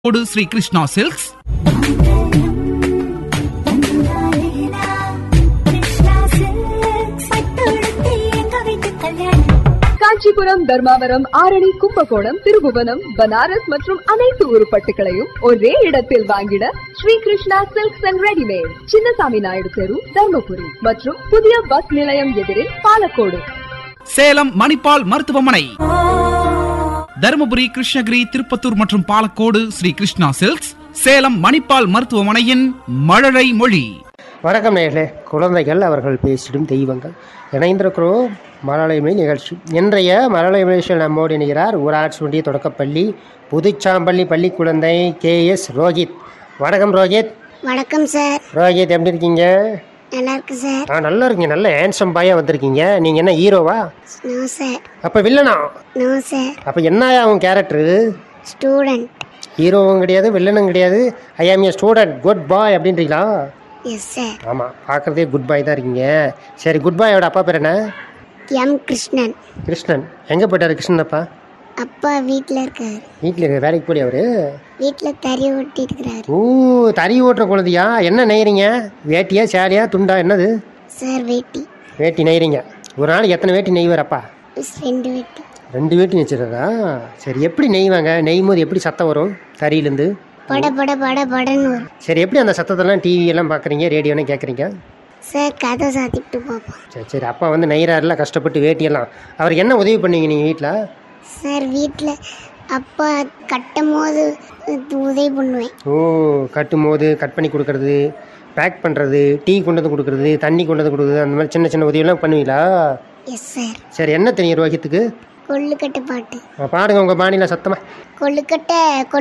கோடு Sri Krishna silks Kanchipuram Dharmavaram Arani Kumbakonam Thirubuvanam Banaras மற்றும் அனைத்து உருப்பட்டுகளையும் ஒரே இடத்தில் வாங்கிட Sri Krishna silks and readymade Chinnasamy Naidu தெரு தர்மபுரி மற்றும் புதிய பஸ் நிலையம் எதிரில் பாலக்கோடு சேலம் மணிப்பால் மருத்துவமனை தருமபுரி கிருஷ்ணகிரி திருப்பத்தூர் மற்றும் பாலக்கோடு ஸ்ரீ கிருஷ்ணா சில்க்ஸ் சேலம் மணிப்பால் மருத்துவமனையின் மழலை மொழி வணக்கம் நேர்களே குழந்தைகள் அவர்கள் பேசிடும் தெய்வங்கள் இணைந்திருக்கிறோம் மழலைமை நிகழ்ச்சி இன்றைய மழலை நிகழ்ச்சியில் நம்மோடு இணைகிறார் ஊராட்சி ஒன்றிய தொடக்கப்பள்ளி புதுச்சாம்பள்ளி பள்ளி குழந்தை கே எஸ் ரோஹித் வணக்கம் ரோஹித் வணக்கம் சார் ரோஹித் எப்படி இருக்கீங்க நல்லா இருக்கு சார் ஆ நல்லா இருக்கீங்க நல்ல ஹேண்ட்ஸம் பாயாக வந்திருக்கீங்க நீங்கள் என்ன ஹீரோவா நோ சார் அப்போ வில்லனா நோ சார் அப்போ என்னயா உன் கேரக்டரு ஸ்டூடெண்ட் ஹீரோவும் கிடையாது வில்லனும் கிடையாது ஐ ஆம் ஏ ஸ்டூடெண்ட் குட் பாய் அப்படின்றீங்களா எஸ் சார் ஆமாம் பார்க்குறதே குட் பாய் தான் இருக்கீங்க சரி குட் பாயோட அப்பா பேர் என்ன எம் கிருஷ்ணன் கிருஷ்ணன் எங்கே போயிட்டாரு கிருஷ்ணன் அப்பா அப்பா வீட்டில் இருக்கார் வீட்டில் இருக்க வேலைக்கு போலி அவரு வீட்டில் தறி ஓட்டிட்டு இருக்கிறார் ஓ தறி ஓட்டுற குழந்தையா என்ன நெய்றீங்க வேட்டியா சேலையா துண்டா என்னது சார் வேட்டி வேட்டி நெய்றீங்க ஒரு நாளைக்கு எத்தனை வேட்டி நெய்வார் அப்பா மிஸ் ரெண்டு வேட்டி ரெண்டு வேட்டி நெய்ச்சிடுறதா சரி எப்படி நெய்வாங்க நெய்யும் போது எப்படி சத்தம் வரும் தறியிலேருந்து பட பட பட படன்னு வரும் சரி எப்படி அந்த சத்தத்தெல்லாம் டிவி எல்லாம் பார்க்குறீங்க ரேடியோலாம் கேட்குறீங்க சார் கதை சாத்திட்டு பார்ப்போம் சரி சரி அப்பா வந்து நெய்றாருல கஷ்டப்பட்டு வேட்டியெல்லாம் அவருக்கு என்ன உதவி பண்ணுவீங்க நீங்கள் வீட்டில் சார் வீட்டில் அப்பா கட்டும் போது உதவி பண்ணுவேன் ஓ கட்டும் போது கட் பண்ணி கொடுக்கறது பேக் பண்ணுறது டீ கொண்டு வந்து கொடுக்கறது தண்ணி கொண்டு வந்து கொடுக்குறது அந்த மாதிரி சின்ன சின்ன உதவியெல்லாம் பண்ணுவீங்களா எஸ் சார் சரி என்ன தெரியும் ரோஹித்துக்கு கொள்ளுக்கட்டை பாட்டு பாடுங்க உங்கள் பாணியில் சத்தமாக கொள்ளுக்கட்டை கொள்ளு